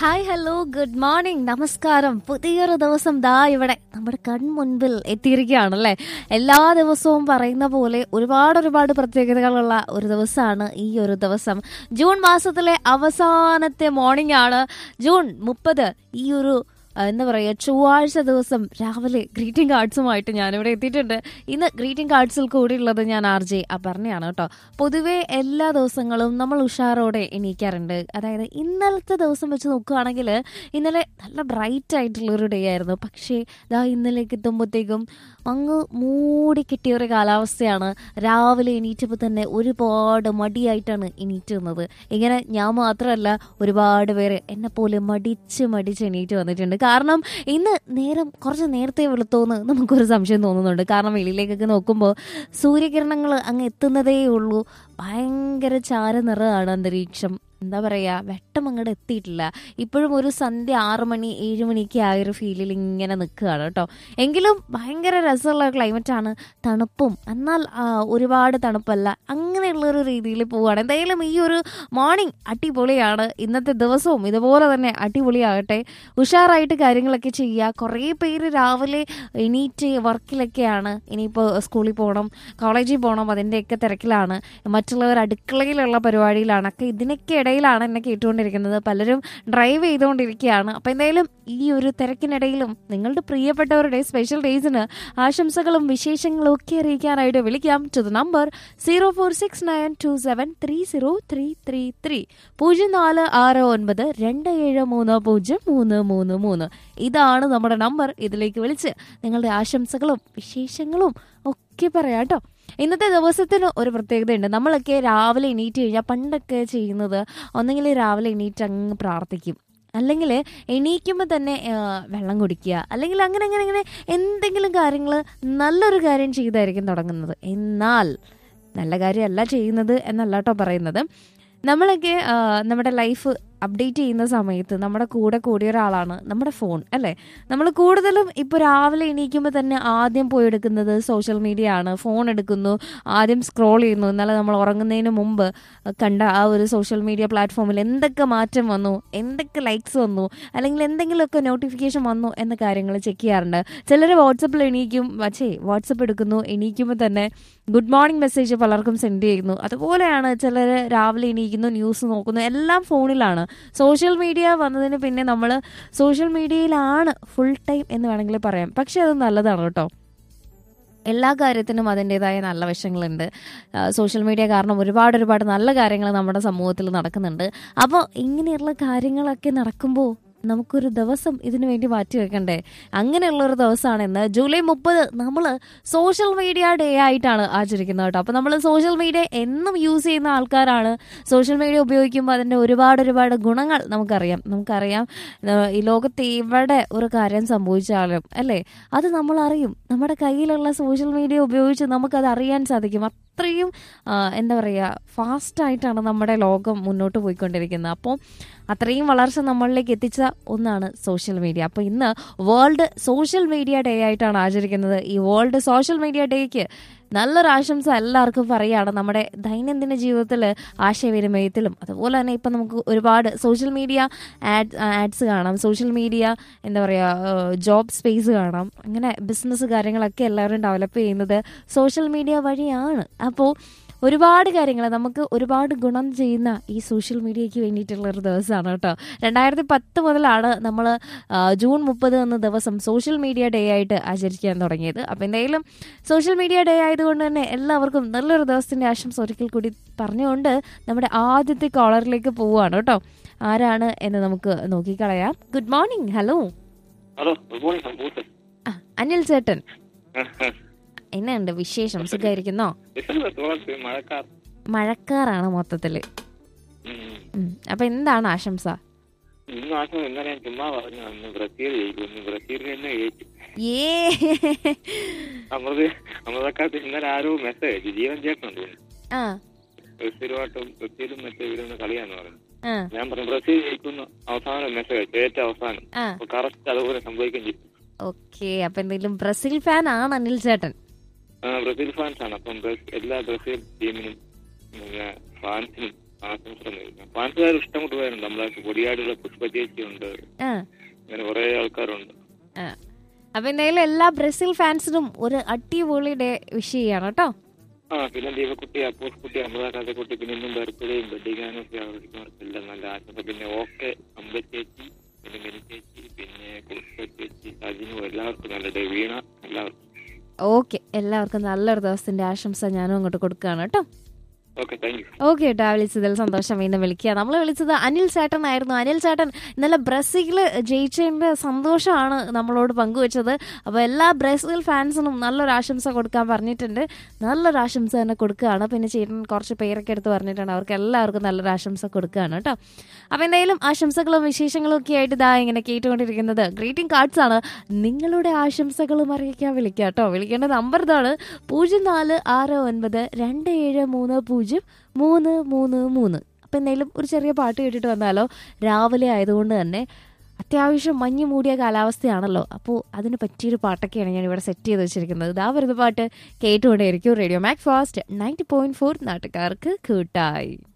Hi hello good morning നമസ്കാരം പുതിയൊരു ദിവസം ദാ ഇവിടെ നമ്മുടെ കൺമുൻപിൽ എത്തിയിരിക്കുകയാണല്ലേ എല്ലാ ദിവസവും പറയുന്ന പോലെ ഒരുപാട് ഒരുപാട് പ്രത്യേകതകളുള്ള ഒരു ദിവസമാണ് ഈ ഒരു ദിവസം ജൂൺ മാസത്തിലെ അവസാനത്തെ മോർണിംഗ് ആണ് ജൂൺ മുപ്പത് ഈ ഒരു ആ, എന്താ പറയുക ചൊവ്വാഴ്ച ദിവസം രാവിലെ ഗ്രീറ്റിംഗ് കാർഡ്സുമായിട്ട് ഞാനിവിടെ എത്തിയിട്ടുണ്ട് ഇന്ന് ഗ്രീറ്റിംഗ് കാർഡ്സിൽ കൂടിയുള്ളത് ഞാൻ ആർ ജെ അപർണയാണ് കേട്ടോ പൊതുവെ എല്ലാ ദിവസങ്ങളും നമ്മൾ ഉഷാറോടെ എണീക്കാറുണ്ട് അതായത് ഇന്നലത്തെ ദിവസം വെച്ച് നോക്കുകയാണെങ്കിൽ ഇന്നലെ നല്ല ബ്രൈറ്റ് ആയിട്ടുള്ള ഒരു ഡേ ആയിരുന്നു പക്ഷേ ദാ ഇന്നലേക്ക് എത്തുമ്പോഴത്തേക്കും അങ്ങ് മൂടി കിട്ടിയ ഒരു കാലാവസ്ഥയാണ് രാവിലെ എണീറ്റപ്പോൾ തന്നെ ഒരുപാട് മടിയായിട്ടാണ് എണീറ്റ് വന്നത് ഇങ്ങനെ ഞാൻ മാത്രമല്ല ഒരുപാട് പേര് എന്നെ പോലെ മടിച്ച് മടിച്ച് എണീറ്റ് വന്നിട്ടുണ്ട് കാരണം ഇന്ന് നേരം കുറച്ച് നേരത്തെ വെളുത്തോന്ന് നമുക്കൊരു സംശയം തോന്നുന്നുണ്ട് കാരണം വെളിയിലേക്കൊക്കെ നോക്കുമ്പോൾ സൂര്യകിരണങ്ങൾ അങ്ങ് എത്തുന്നതേ ഉള്ളൂ ഭയങ്കര ചാര നിറമാണ് അന്തരീക്ഷം എന്താ പറയുക വെട്ടം അങ്ങോട്ട് എത്തിയിട്ടില്ല ഇപ്പോഴും ഒരു സന്ധ്യ ആറ് മണി ഏഴ് മണിയൊക്കെ ആയൊരു ഫീലിൽ ഇങ്ങനെ നിൽക്കുകയാണ് കേട്ടോ എങ്കിലും ഭയങ്കര രസമുള്ള ക്ലൈമറ്റ് ആണ് തണുപ്പും എന്നാൽ ആ, ഒരുപാട് തണുപ്പല്ല അങ്ങനെയുള്ള ഒരു രീതിയിൽ പോവുകയാണ് എന്തായാലും ഈ ഒരു മോർണിംഗ് അടിപൊളിയാണ് ഇന്നത്തെ ദിവസവും ഇതുപോലെ തന്നെ അടിപൊളിയാകട്ടെ ഉഷാറായിട്ട് കാര്യങ്ങളൊക്കെ ചെയ്യുക കുറേ പേര് രാവിലെ എണീറ്റ് വർക്കിലൊക്കെയാണ് ഇനിയിപ്പോൾ സ്കൂളിൽ പോകണം കോളേജിൽ പോകണം അതിൻ്റെയൊക്കെ തിരക്കിലാണ് മറ്റുള്ളവർ അടുക്കളയിലുള്ള പരിപാടിയിലാണ് ഒക്കെ ഇതിനൊക്കെ ഇടയിലാണ് എന്നെ കേട്ടുകൊണ്ടിരിക്കുന്നത് പലരും ഡ്രൈവ് ചെയ്തുകൊണ്ടിരിക്കുകയാണ് അപ്പം എന്തായാലും ഈ ഒരു തിരക്കിനിടയിലും നിങ്ങളുടെ പ്രിയപ്പെട്ടവരുടെ സ്പെഷ്യൽ ഡേയ്സിന് ആശംസകളും വിശേഷങ്ങളും ഒക്കെ അറിയിക്കാനായിട്ട് വിളിക്കാം to the number zero four six nine two seven three zero three three three പൂജ്യം നാല് ആറ് ഒൻപത് രണ്ട് ഏഴ് മൂന്ന് പൂജ്യം മൂന്ന് മൂന്ന് മൂന്ന് ഇതാണ് നമ്മുടെ നമ്പർ ഇതിലേക്ക് വിളിച്ച് നിങ്ങളുടെ ആശംസകളും വിശേഷങ്ങളും ഒക്കെ പറയാം കേട്ടോ ഇന്നത്തെ ദിവസത്തിന് ഒരു പ്രത്യേകതയുണ്ട് നമ്മളൊക്കെ രാവിലെ എണീറ്റ് കഴിഞ്ഞാൽ പണ്ടൊക്കെ ചെയ്യുന്നത് ഒന്നെങ്കിൽ രാവിലെ എണീറ്റ് അങ്ങ് പ്രാർത്ഥിക്കും അല്ലെങ്കിൽ എണീക്കുമ്പോൾ തന്നെ ആ, വെള്ളം കുടിക്കുക അല്ലെങ്കിൽ അങ്ങനെ അങ്ങനെ അങ്ങനെ എന്തെങ്കിലും കാര്യങ്ങൾ നല്ലൊരു കാര്യം ചെയ്തായിരിക്കും തുടങ്ങുന്നത് എന്നാൽ നല്ല കാര്യമല്ല ചെയ്യുന്നത് എന്നല്ല കേട്ടോ പറയുന്നത് നമ്മളൊക്കെ ആ, നമ്മുടെ ലൈഫ് അപ്ഡേറ്റ് ചെയ്യുന്ന സമയത്ത് നമ്മുടെ കൂടെ കൂടിയ ഒരാളാണ് നമ്മുടെ ഫോൺ അല്ലേ നമ്മൾ കൂടുതലും ഇപ്പോൾ രാവിലെ എണീക്കുമ്പോൾ തന്നെ ആദ്യം പോയി എടുക്കുന്നത് സോഷ്യൽ മീഡിയ ആണ് ഫോൺ എടുക്കുന്നു ആദ്യം സ്ക്രോൾ ചെയ്യുന്നു ഇന്നലെ നമ്മൾ ഉറങ്ങുന്നതിന് മുമ്പ് കണ്ട ആ ഒരു സോഷ്യൽ മീഡിയ പ്ലാറ്റ്ഫോമിൽ എന്തൊക്കെ മാറ്റം വന്നു എന്തൊക്കെ ലൈക്സ് വന്നു അല്ലെങ്കിൽ എന്തെങ്കിലുമൊക്കെ നോട്ടിഫിക്കേഷൻ വന്നു എന്ന കാര്യങ്ങൾ ചെക്ക് ചെയ്യാറുണ്ട് ചിലർ വാട്സപ്പിൽ എണീക്കും വച്ചേ വാട്സപ്പ് എടുക്കുന്നു എണീക്കുമ്പോൾ തന്നെ ഗുഡ് മോർണിംഗ് മെസ്സേജ് പലർക്കും സെൻഡ് ചെയ്യുന്നു അതുപോലെയാണ് ചിലർ രാവിലെ എണീക്കുന്നു ന്യൂസ് നോക്കുന്നു എല്ലാം ഫോണിലാണ് സോഷ്യൽ മീഡിയ വന്നതിന് പിന്നെ നമ്മൾ സോഷ്യൽ മീഡിയയിലാണ് ഫുൾ ടൈം എന്ന് വേണമെങ്കിൽ പറയാം പക്ഷെ അത് നല്ലതാണ് കേട്ടോ എല്ലാ കാര്യത്തിനും അതിൻ്റെതായ നല്ല വശങ്ങളുണ്ട് ആ, സോഷ്യൽ മീഡിയ കാരണം ഒരുപാട് ഒരുപാട് നല്ല കാര്യങ്ങൾ നമ്മുടെ സമൂഹത്തിൽ നടക്കുന്നുണ്ട് അപ്പോൾ ഇങ്ങനെയുള്ള കാര്യങ്ങളൊക്കെ നടക്കുമ്പോൾ നമുക്കൊരു ദിവസം ഇതിനു വേണ്ടി മാറ്റി വെക്കണ്ടേ അങ്ങനെയുള്ള ഒരു ദിവസമാണ് ഇന്ന് ജൂലൈ മുപ്പത് നമ്മൾ സോഷ്യൽ മീഡിയ ഡേ ആയിട്ടാണ് ആചരിക്കുന്നത് കേട്ടോ അപ്പോൾ നമ്മൾ സോഷ്യൽ മീഡിയ എന്നും യൂസ് ചെയ്യുന്ന ആൾക്കാരാണ് സോഷ്യൽ മീഡിയ ഉപയോഗിക്കുമ്പോൾ അതിൻ്റെ ഒരുപാട് ഒരുപാട് ഗുണങ്ങൾ നമുക്കറിയാം നമുക്കറിയാം ഏഹ് ഈ ലോകത്ത് എവിടെ ഒരു കാര്യം സംഭവിച്ചാലും അല്ലേ അത് നമ്മൾ അറിയും നമ്മുടെ കയ്യിലുള്ള സോഷ്യൽ മീഡിയ ഉപയോഗിച്ച് നമുക്കത് അറിയാൻ സാധിക്കും അത്രയും ആ, എന്താ പറയുക ഫാസ്റ്റായിട്ടാണ് നമ്മുടെ ലോകം മുന്നോട്ട് പോയിക്കൊണ്ടിരിക്കുന്നത് അപ്പോൾ അത്രയും വളർച്ച നമ്മളിലേക്ക് എത്തിച്ച ഒന്നാണ് സോഷ്യൽ മീഡിയ അപ്പോൾ ഇന്ന് വേൾഡ് സോഷ്യൽ മീഡിയ ഡേ ആയിട്ടാണ് ആചരിക്കുന്നത് ഈ വേൾഡ് സോഷ്യൽ മീഡിയ ഡേക്ക് നല്ലൊരു ആശംസ എല്ലാവർക്കും പറയുകയാണ് നമ്മുടെ ദൈനംദിന ജീവിതത്തിൽ ആശയവിനിമയത്തിലും അതുപോലെ തന്നെ ഇപ്പം നമുക്ക് ഒരുപാട് സോഷ്യൽ മീഡിയ ആഡ് ആഡ്സ് കാണാം സോഷ്യൽ മീഡിയ എന്താ പറയുക ജോബ് സ്പേസ് കാണാം അങ്ങനെ ബിസിനസ് കാര്യങ്ങളൊക്കെ എല്ലാവരും ഡെവലപ്പ് ചെയ്യുന്നത് സോഷ്യൽ മീഡിയ വഴിയാണ് അപ്പോൾ ഒരുപാട് കാര്യങ്ങൾ നമുക്ക് ഒരുപാട് ഗുണം ചെയ്യുന്ന ഈ സോഷ്യൽ മീഡിയയ്ക്ക് വേണ്ടിയിട്ടുള്ള ഒരു ദിവസമാണ് കേട്ടോ രണ്ടായിരത്തി പത്ത് മുതലാണ് നമ്മൾ ജൂൺ മുപ്പത് എന്ന ദിവസം സോഷ്യൽ മീഡിയ ഡേ ആയിട്ട് ആചരിക്കാൻ തുടങ്ങിയത് അപ്പോൾ എന്തായാലും സോഷ്യൽ മീഡിയ ഡേ ആയതുകൊണ്ട് തന്നെ എല്ലാവർക്കും നല്ലൊരു ദിവസത്തിൻ്റെ ആശംസ ഒരിക്കൽ കൂടി പറഞ്ഞുകൊണ്ട് നമ്മുടെ ആദ്യത്തെ കോളറിലേക്ക് പോവുകയാണ് കേട്ടോ ആരാണ് എന്ന് നമുക്ക് നോക്കിക്കളയാം good morning hello hello good morning സംഭൂത്ത് ആ അനിൽ ചേട്ടൻ എന്നുണ്ട് വിശേഷം സുഖമായിരിക്കുന്നോ തോളത്ത് മഴക്കാർ മഴക്കാറാണ് മൊത്തത്തില് ഉം. ഉം. അപ്പൊ എന്താണ് ആശംസ ഇന്ന് ആശം ഇന്നലെ ഞാൻ ചുമ്മാ പറഞ്ഞു അന്ന് ബ്രസീൽ ജയിക്കും ബ്രസീൽ തന്നെ ജയിച്ചു ഏ അമൃത് അമൃതക്കാലത്ത് ഇന്നലെ ആരോ മെസ്സേജ് അയച്ചു ജീവൻ ചേട്ടനുണ്ട് ഇതിന്. ആ ബ്രസീലുമായിട്ടും ബ്രസീലും മറ്റേ ഇവരൊന്ന് കളിയാന്ന് പറഞ്ഞു ആ ഞാൻ പറഞ്ഞു ബ്രസീൽ ജയിക്കുന്നു അവസാനം മെസ്സേജ് അയച്ചു ഏറ്റവും അവസാനം ആ അപ്പൊ കറക്റ്റ് അതുപോലെ സംഭവിക്കുകയും ചെയ്തു ഓക്കെ അപ്പൊ എന്തെങ്കിലും ബ്രസീൽ ഫാൻ ആണ് അനിൽ ചേട്ടൻ ആ, ബ്രസീൽ ഫാൻസ് ആണ് അപ്പം ബ്രസ്- എല്ലാ ബ്രസീൽ ടീമിനും പിന്നെ ഫ്രാൻസിനും ആശംസ നേരുന്നു ഫാൻസുകാർ ഇഷ്ടംകൊണ്ട് പോയാലുണ്ട് നമ്മളെ കൊടിയാടിയുള്ള പുഷ്പ ചേച്ചിയുണ്ട് ആ അങ്ങനെ കുറെ ആൾക്കാരുണ്ട് ആ. അപ്പൊ എന്തായാലും എല്ലാ ബ്രസീൽ ഫാൻസിനും ഒരു അടിപൊളി ഡേ വിഷ് ചെയ്യാണ് കേട്ടോ ആ പിന്നെ ദീപക്കുട്ടി അപ്പൂസ് കുട്ടി അമൃത കഥക്കുട്ടി പിന്നെ ഇന്നും ബർത്ത്ഡേയും വെഡിങ് ആനിവേഴ്സറി ആഘോഷിക്കുന്നവർക്കെല്ലാം നല്ല ആശംസ പിന്നെ ഓക്കെ അമ്പ ചേച്ചി പിന്നെ മിനി ചേച്ചി പിന്നെ പുഷ്പ ചേച്ചി സജിനു എല്ലാവർക്കും നല്ല ഡേ വീണ എല്ലാവർക്കും ഓക്കെ എല്ലാവർക്കും നല്ലൊരു ദിവസത്തിന്റെ ആശംസ ഞാനും അങ്ങോട്ട് കൊടുക്കുകയാണ് കേട്ടോ ഓക്കെ താങ്ക് യു ഓക്കെ കേട്ടോ വിളിച്ചതിൽ സന്തോഷം വീണ്ടും വിളിക്കുക നമ്മൾ വിളിച്ചത് അനിൽ ചേട്ടൻ ആയിരുന്നു അനിൽ ചേട്ടൻ ഇന്നലെ ബ്രസീൽ ജയിച്ചതിന്റെ സന്തോഷമാണ് നമ്മളോട് പങ്കുവെച്ചത് അപ്പോൾ എല്ലാ ബ്രസീൽ ഫാൻസിനും നല്ലൊരു ആശംസ കൊടുക്കാൻ പറഞ്ഞിട്ടുണ്ട് നല്ലൊരു ആശംസ തന്നെ കൊടുക്കുകയാണ് പിന്നെ ചേട്ടൻ കുറച്ച് പേരൊക്കെ എടുത്ത് പറഞ്ഞിട്ടുണ്ട് അവർക്ക് എല്ലാവർക്കും നല്ലൊരു ആശംസ കൊടുക്കുകയാണ് കേട്ടോ അപ്പോൾ എന്തായാലും ആശംസകളും വിശേഷങ്ങളും ഒക്കെ ആയിട്ട് ഇതാ ഇങ്ങനെ കേട്ടുകൊണ്ടിരിക്കുന്നത് ഗ്രീറ്റിംഗ് കാർഡ്സ് ആണ് നിങ്ങളുടെ ആശംസകളും അറിയിക്കാൻ വിളിക്കുക കേട്ടോ വിളിക്കേണ്ട നമ്പർ ഇതാണ് പൂജ്യം നാല് ആറ് ഒൻപത് രണ്ട് ഏഴ് മൂന്ന് പൂജ്യം മൂന്ന് മൂന്ന് മൂന്ന് അപ്പം എന്തെങ്കിലും ഒരു ചെറിയ പാട്ട് കേട്ടിട്ട് വന്നാലോ രാവിലെ ആയതുകൊണ്ട് തന്നെ അത്യാവശ്യം മഞ്ഞ് മൂടിയ കാലാവസ്ഥയാണല്ലോ അപ്പോൾ അതിന് പറ്റിയൊരു പാട്ടൊക്കെയാണ് ഞാൻ ഇവിടെ സെറ്റ് ചെയ്ത് വെച്ചിരിക്കുന്നത് ഇതാ വരുന്ന പാട്ട് കേട്ടുകൊണ്ടേയിരിക്കും radio Macfast ninety point four നാട്ടുകാർക്ക് കൂട്ടായി